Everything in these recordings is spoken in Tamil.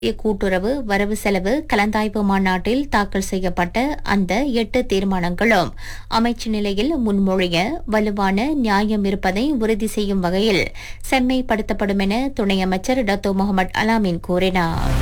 தேசிய கூட்டுறவு வரவு செலவு கலந்தாய்வு மாநாட்டில் தாக்கல் செய்யப்பட்ட அந்த எட்டு தீர்மானங்களும் அமைச்சு நிலையில் முன்மொழிய வலுவான நியாயம் இருப்பதை உறுதி செய்யும் வகையில் செம்மைப்படுத்தப்படும் என துணை அமைச்சர் டத்தோ முகமது அலாமின் கூறினார்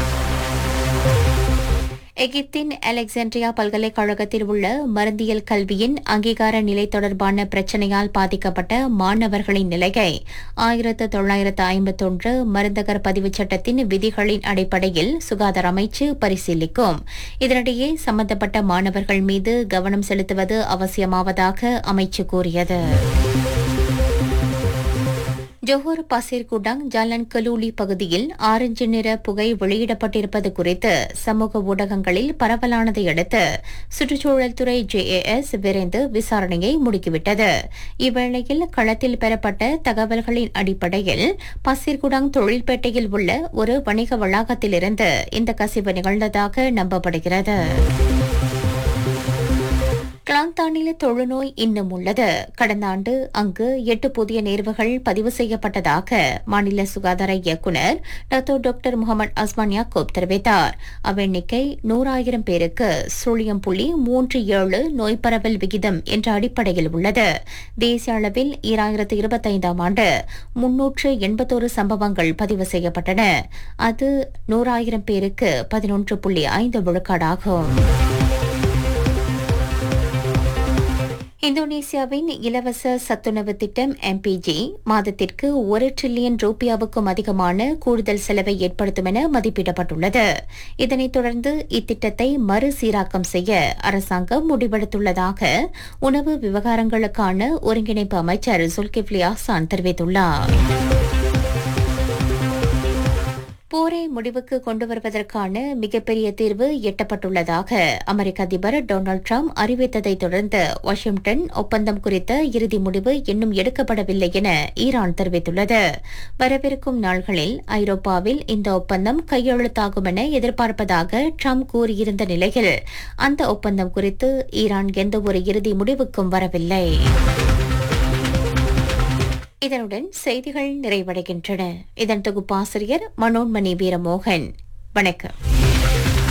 எகிப்தின் அலெக்சாண்ட்ரியா பல்கலைக்கழகத்தில் உள்ள மருந்தியல் கல்வியின் அங்கீகார நிலை தொடர்பான பிரச்சினையால் பாதிக்கப்பட்ட மாணவர்களின் நிலையை ஆயிரத்து தொள்ளாயிரத்து ஐம்பத்தொன்று மருந்தகர் பதிவுச் சட்டத்தின் விதிகளின் அடிப்படையில் சுகாதார அமைச்சு பரிசீலிக்கும் இதனிடையே சம்பந்தப்பட்ட மாணவர்கள் மீது கவனம் செலுத்துவது அவசியமாவதாக அமைச்சு கூறியது ஜோஹர் பசீர் குடாங் ஜாலன் கலூலி பகுதியில் ஆரஞ்சு நிற புகை வெளியிடப்பட்டிருப்பது குறித்து சமூக ஊடகங்களில் பரவலானதை அடுத்து சுற்றுச்சூழல் துறை ஜேஏஎஸ் விரைந்து விசாரணையை முடுக்கிவிட்டது இவ்வேளையில் களத்தில் பெறப்பட்ட தகவல்களின் அடிப்படையில் பசீர்குடாங் தொழில்பேட்டையில் உள்ள ஒரு வணிக வளாகத்திலிருந்து இந்த கசிவு நிகழ்ந்ததாக நம்பப்படுகிறது கிளாந்தானில் தொழுநோய் இன்னும் உள்ளது கடந்த ஆண்டு அங்கு எட்டு புதிய நேர்வுகள் பதிவு செய்யப்பட்டதாக மாநில சுகாதார இயக்குநர் Dato doctor Mohamed Azman Yaacob தெரிவித்தார் அவ்வெண்ணிக்கை நூறாயிரம் பேருக்கு சுழியம் புள்ளி மூன்று ஏழு நோய் பரவல் விகிதம் என்ற அடிப்படையில் உள்ளது தேசிய அளவில் ஈராயிரத்து இருபத்தைந்தாம் ஆண்டு முன்னூற்று எண்பத்தோரு சம்பவங்கள் பதிவு செய்யப்பட்டன அது நூறாயிரம் பேருக்கு பதினொன்று புள்ளி ஐந்து விழுக்காடாகும் இந்தோனேசியாவின் இலவச சத்துணவு திட்டம் எம்பிஜி மாதத்திற்கு ஒரு டிரில்லியன் ரூபியாவுக்கும் அதிகமான கூடுதல் செலவை ஏற்படுத்தும் என மதிப்பிடப்பட்டுள்ளது இதனைத் தொடர்ந்து இத்திட்டத்தை மறுசீராக்கம் செய்ய அரசாங்கம் முடிவெடுத்துள்ளதாக உணவு விவகாரங்களுக்கான ஒருங்கிணைப்பு அமைச்சர் சுல்கிப்லி ஆசான் தெரிவித்துள்ளார் போரை முடிவுக்கு கொண்டு வருவதற்கான மிகப்பெரிய தீர்வு எட்டப்பட்டுள்ளதாக அமெரிக்க அதிபர் டொனால்டு டிரம்ப் அறிவித்ததை தொடர்ந்து வாஷிங்டன் ஒப்பந்தம் குறித்த இறுதி முடிவு இன்னும் எடுக்கப்படவில்லை என ஈரான் தெரிவித்துள்ளது வரவிருக்கும் நாள்களில் ஐரோப்பாவில் இந்த ஒப்பந்தம் கையெழுத்தாகும் என எதிர்பார்ப்பதாக டிரம்ப் கூறியிருந்த நிலையில் அந்த ஒப்பந்தம் குறித்து ஈரான் எந்தவொரு இறுதி முடிவுக்கும் வரவில்லை இதனுடன் செய்திகள் நிறைவடைகின்றன இதன் தொகுப்பாசிரியர் மனோன்மணி வீரமோகன் வணக்கம்